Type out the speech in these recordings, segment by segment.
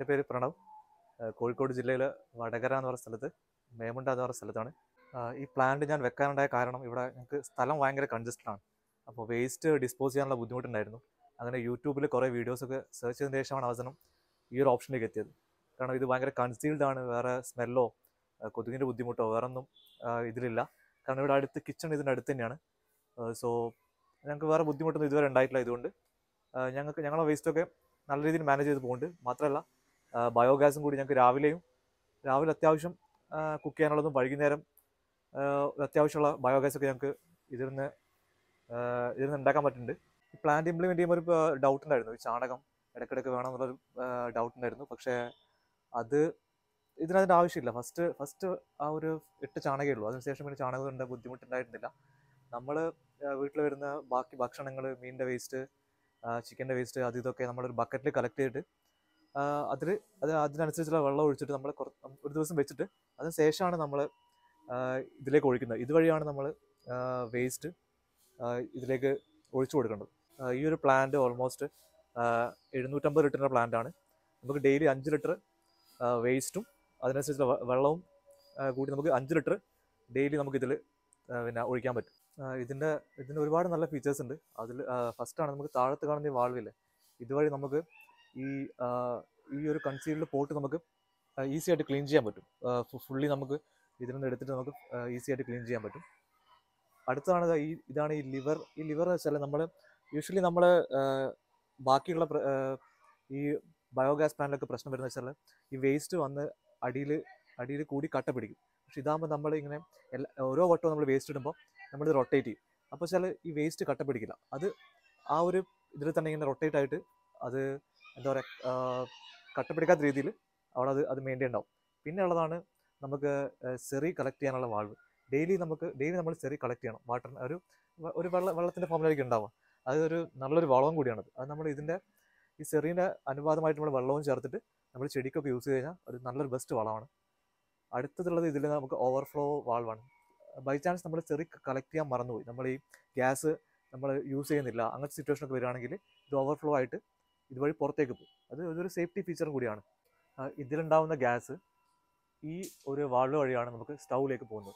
പേര് പ്രണവ് ആ, കോഴിക്കോട് ജില്ലയിലെ വടകര എന്ന് പറയുന്ന സ്ഥലത്ത് മേമുണ്ട എന്ന് പറയുന്ന സ്ഥലത്താണ് ആ, ഈ പ്ലാന്റ് ഞാൻ വെക്കാനുണ്ടായ കാരണം ഇവിടെ ഞങ്ങൾക്ക് സ്ഥലം ഭയങ്കര കൺജസ്റ്റഡ് ആണ് അപ്പോൾ വേസ്റ്റ് ഡിസ്പോസ് ചെയ്യാനുള്ള ബുദ്ധിമുട്ടുണ്ടായിരുന്നു അങ്ങനെ യൂട്യൂബിൽ കുറേ വീഡിയോസൊക്കെ സെർച്ച് ചെയ്തതിന് ശേഷമാണ് അവസാനം ഈ ഒരു ഓപ്ഷനിലേക്ക് എത്തിയത് കാരണം ഇത് ഭയങ്കര കൺസീൽഡ് ആണ് വേറെ സ്മെല്ലോ കൊതുകിൻ്റെ ബുദ്ധിമുട്ടോ വേറെ ഒന്നും ആ, ഇതിലില്ല കാരണം ഇവിടെ അടുത്ത് കിച്ചൺ ഇതിൻ്റെ അടുത്ത് തന്നെയാണ് സോ ഞങ്ങൾക്ക് വേറെ ബുദ്ധിമുട്ടൊന്നും ഇതുവരെ ഉണ്ടായിട്ടില്ല ഇതുകൊണ്ട് ആ, ഞങ്ങൾക്ക് ഞങ്ങളെ വേസ്റ്റൊക്കെ നല്ല രീതിയിൽ മാനേജ് ചെയ്ത് പോകുന്നുണ്ട് മാത്രമല്ല ബയോഗ്യാസും കൂടി ഞങ്ങൾക്ക് രാവിലെയും രാവിലെ അത്യാവശ്യം കുക്ക് ചെയ്യാനുള്ളതും വൈകുന്നേരം ആ, അത്യാവശ്യമുള്ള ബയോഗ്യാസ് ഒക്കെ ഞങ്ങൾക്ക് ഇതിൽ നിന്ന് ആ, ഇതിൽ നിന്ന് ഉണ്ടാക്കാൻ പറ്റുന്നുണ്ട് ഈ പ്ലാന്റ് ഇംപ്ലിമെൻറ്റ് ചെയ്യുമ്പോൾ ഒരു ഡൗട്ട് ഉണ്ടായിരുന്നു ഈ ചാണകം ഇടയ്ക്കിടയ്ക്ക് വേണം എന്നുള്ളൊരു ഡൗട്ട് ഉണ്ടായിരുന്നു പക്ഷേ അത് ഇതിനതിൻ്റെ ആവശ്യമില്ല ഫസ്റ്റ് ഫസ്റ്റ് ആ ഒരു എട്ട് ചാണകമേ ഉള്ളൂ അതിനുശേഷം പിന്നെ ചാണകം കൊണ്ട് ബുദ്ധിമുട്ടുണ്ടായിരുന്നില്ല നമ്മൾ വീട്ടിൽ വരുന്ന ബാക്കി ഭക്ഷണങ്ങൾ മീനിൻ്റെ വേസ്റ്റ് ചിക്കൻ്റെ വേസ്റ്റ് അത് ഇതൊക്കെ നമ്മളൊരു ബക്കറ്റിൽ കളക്ട് ചെയ്തിട്ട് അതിൽ അത് അതിനനുസരിച്ചുള്ള വെള്ളം ഒഴിച്ചിട്ട് നമ്മൾ ഒരു ദിവസം വെച്ചിട്ട് അതിന് ശേഷമാണ് നമ്മൾ ഇതിലേക്ക് ഒഴിക്കുന്നത് ഇതുവഴിയാണ് നമ്മൾ വേസ്റ്റ് ഇതിലേക്ക് ഒഴിച്ചു കൊടുക്കേണ്ടത് ആ, ഈ ഒരു പ്ലാന്റ് ഓൾമോസ്റ്റ് എഴുന്നൂറ്റമ്പത് ലിറ്ററിൻ്റെ പ്ലാന്റ് ആണ് നമുക്ക് ഡെയിലി അഞ്ച് ലിറ്റർ വേസ്റ്റും അതിനനുസരിച്ചുള്ള വെ- വെള്ളവും ആ, കൂടി നമുക്ക് അഞ്ച് ലിറ്റർ ഡെയിലി നമുക്ക് ഇതിൽ പിന്നെ ഒഴിക്കാൻ പറ്റും ആ, ഇതിൻ്റെ ഇതിന് ഒരുപാട് നല്ല ഫീച്ചേഴ്സ് ഉണ്ട് അതിൽ ഫസ്റ്റാണ് നമുക്ക് താഴത്ത് കാണുന്ന ഈ വാൾവില്ലേ ഇതുവഴി നമുക്ക് ഈ ആ, ഈ ഒരു കൺസീൽഡ് പോട്ട് നമുക്ക് ഈസി ആയിട്ട് ക്ലീൻ ചെയ്യാൻ പറ്റും ഫുള്ളി നമുക്ക് ഇതിൽ നിന്ന് എടുത്തിട്ട് നമുക്ക് ഈസി ആയിട്ട് ക്ലീൻ ചെയ്യാൻ പറ്റും അടുത്തതാണ് ദാ ഈ ഇതാണ് ഈ ലിവർ ഈ ലിവർ എന്ന് വെച്ചാൽ നമ്മൾ യൂഷ്വലി നമ്മൾ ബാക്കിയുള്ള പ്ര- ആ, ഈ ബയോഗ്യാസ് പ്ലാന്റിലൊക്കെ പ്രശ്നം വരുന്നത് വെച്ചാൽ ഈ വേസ്റ്റ് വന്ന് അടിയിൽ അടിയിൽ കൂടി കട്ട പിടിക്കും പക്ഷെ ഇതാകുമ്പോൾ നമ്മൾ ഇങ്ങനെ എല്ലാ ഓരോ വട്ടവും നമ്മൾ വേസ്റ്റ് ഇടുമ്പോൾ നമ്മൾ റൊട്ടേറ്റ് ചെയ്യും അപ്പോൾ വെച്ചാൽ ഈ വേസ്റ്റ് കട്ട പിടിക്കില്ല അത് ആ ഒരു ഇതിൽ തന്നെ ഇങ്ങനെ റൊട്ടേറ്റ് ആയിട്ട് അത് എന്താ പറയുക കട്ട പിടിക്കാത്ത രീതിയിൽ അവിടെ അത് അത് മെയിൻറ്റെയിൻ ഉണ്ടാവും പിന്നെ ഉള്ളതാണ് നമുക്ക് സെറി കളക്ട് ചെയ്യാനുള്ള വാൾവ് ഡെയിലി നമുക്ക് ഡെയിലി നമ്മൾ സെറി കളക്ട് ചെയ്യണം വാട്ടർ ഒരു വ- ഒരു വെള്ള വെള്ളത്തിൻ്റെ ഫോമിലായിരിക്കും ഉണ്ടാവുക അത് ഒരു നല്ലൊരു വളവും കൂടിയാണത് അത് നമ്മൾ ഇതിൻ്റെ ഈ സെറീൻ്റെ അനുപാതമായിട്ട് നമ്മൾ വെള്ളവും ചേർത്തിട്ട് നമ്മൾ ചെടിക്കൊക്കെ യൂസ് ചെയ്ത് കഴിഞ്ഞാൽ ഒരു നല്ലൊരു ബെസ്റ്റ് വളമാണ് അടുത്തതുള്ളത് ഇതിൽ നമുക്ക് ഓവർഫ്ലോ വാൾവാണ് ബൈ ചാൻസ് നമ്മൾ ചെറി കളക്ട് ചെയ്യാൻ മറന്നുപോയി നമ്മൾ ഈ ഗ്യാസ് നമ്മൾ യൂസ് ചെയ്യുന്നില്ല അങ്ങനത്തെ സിറ്റുവേഷൻ ഒക്കെ വരികയാണെങ്കിൽ ഇത് ഓവർഫ്ലോ ആയിട്ട് ഇതുവഴി പുറത്തേക്ക് പോകും അത് ഇതൊരു സേഫ്റ്റി ഫീച്ചറും കൂടിയാണ് ആ, ഇതിലുണ്ടാവുന്ന ഗ്യാസ് ഈ ഒരു വാൾവ് വഴിയാണ് നമുക്ക് സ്റ്റൗവിലേക്ക് പോകുന്നത്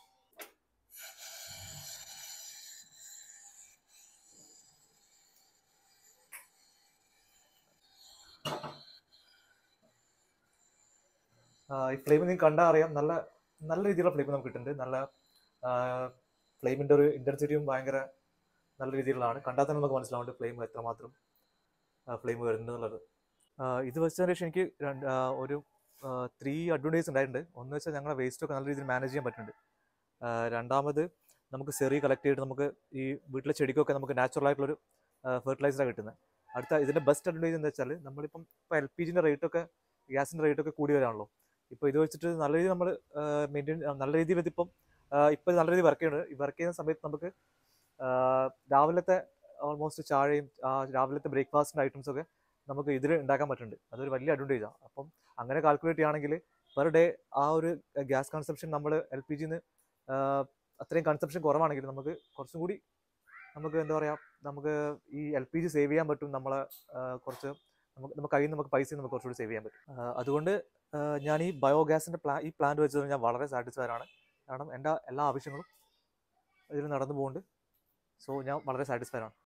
ആ, ഈ ഫ്ലെയിം നിങ്ങൾക്ക് കണ്ടാൽ അറിയാം നല്ല നല്ല രീതിയിലുള്ള ഫ്ലെയിം നമുക്ക് കിട്ടുന്നുണ്ട് നല്ല ഫ്ലെയിമിൻ്റെ ഒരു ഇൻറ്റൻസിറ്റിയും ഭയങ്കര നല്ല രീതിയിലുള്ളതാണ് കണ്ടാൽ തന്നെ നമുക്ക് മനസ്സിലാവുന്നുണ്ട് ഫ്ലെയിം എത്രമാത്രം ഫ്ലെയിം വരുന്നുണ്ട് എന്നുള്ളത് ആ, ഇത് വെച്ചതിന് ശേഷം എനിക്ക് രണ്ട് ആ, ഒരു ത്രീ അഡ്വാൻറ്റേജ് ഉണ്ടായിട്ടുണ്ട് ഒന്ന് വെച്ചാൽ ഞങ്ങളുടെ വേസ്റ്റ് ഒക്കെ നല്ല രീതിയിൽ മാനേജ് ചെയ്യാൻ പറ്റുന്നുണ്ട് ആ, രണ്ടാമത് നമുക്ക് സെറി കളക്ട് ചെയ്തിട്ട് നമുക്ക് ഈ വീട്ടിലെ ചെടിക്കൊക്കെ നമുക്ക് നാച്ചുറൽ ആയിട്ടുള്ളൊരു ഫെർട്ടിലൈസറാണ് കിട്ടുന്നത് അടുത്ത ഇതിൻ്റെ ബെസ്റ്റ് അഡ്വാൻറ്റേജ് എന്താ വെച്ചാൽ നമ്മളിപ്പം ഇപ്പോൾ എൽ പി ജിൻ്റെ റേറ്റൊക്കെ ഗ്യാസിൻ്റെ റേറ്റൊക്കെ കൂടി വരാണല്ലോ ഇപ്പോൾ ഇത് വെച്ചിട്ട് നല്ല രീതിയിൽ നമ്മൾ മെയിൻറ്റെയിൻ നല്ല രീതിയിൽ ഇതിപ്പം ഇപ്പോൾ നല്ല രീതിയിൽ വർക്ക് ചെയ്യുന്നുണ്ട് ഈ വർക്ക് ചെയ്യുന്ന സമയത്ത് നമുക്ക് ആ, രാവിലത്തെ ഓൾമോസ്റ്റ് ചാഴയും ആ, രാവിലത്തെ ബ്രേക്ക്ഫാസ്റ്റിൻ്റെ ഐറ്റംസ് ഒക്കെ നമുക്ക് ഇതിൽ ഉണ്ടാക്കാൻ പറ്റുന്നുണ്ട് അതൊരു വലിയ അഡ്വാൻറ്റേജാണ് അപ്പം അങ്ങനെ കാൽക്കുലേറ്റ് ചെയ്യുകയാണെങ്കിൽ പെർ ഡേ ആ ഒരു ഗ്യാസ് കൺസപ്ഷൻ നമ്മൾ എൽ പി ജിന്ന് അത്രയും കൺസപ്ഷൻ കുറവാണെങ്കിൽ നമുക്ക് കുറച്ചും കൂടി നമുക്ക് എന്താ പറയുക നമുക്ക് ഈ എൽ പി ജി സേവ് ചെയ്യാൻ പറ്റും നമ്മളെ ആ, കുറച്ച് നമുക്ക് നമുക്ക് കയ്യിൽ നിന്ന് നമുക്ക് പൈസ നമുക്ക് കുറച്ചുകൂടി സേവ് ചെയ്യാൻ പറ്റും ആ, അതുകൊണ്ട് ആ, ഞാൻ ഈ ബയോഗ്യാസിൻ്റെ പ്ലാ ഈ പ്ലാന്റ് വെച്ചത് ഞാൻ വളരെ സാറ്റിസ്ഫൈഡ് ആണ് കാരണം എൻ്റെ എല്ലാ ആവശ്യങ്ങളും ഇതിൽ നടന്നു പോകുന്നുണ്ട് സോ ഞാൻ വളരെ സാറ്റിസ്ഫൈഡ് ആണ്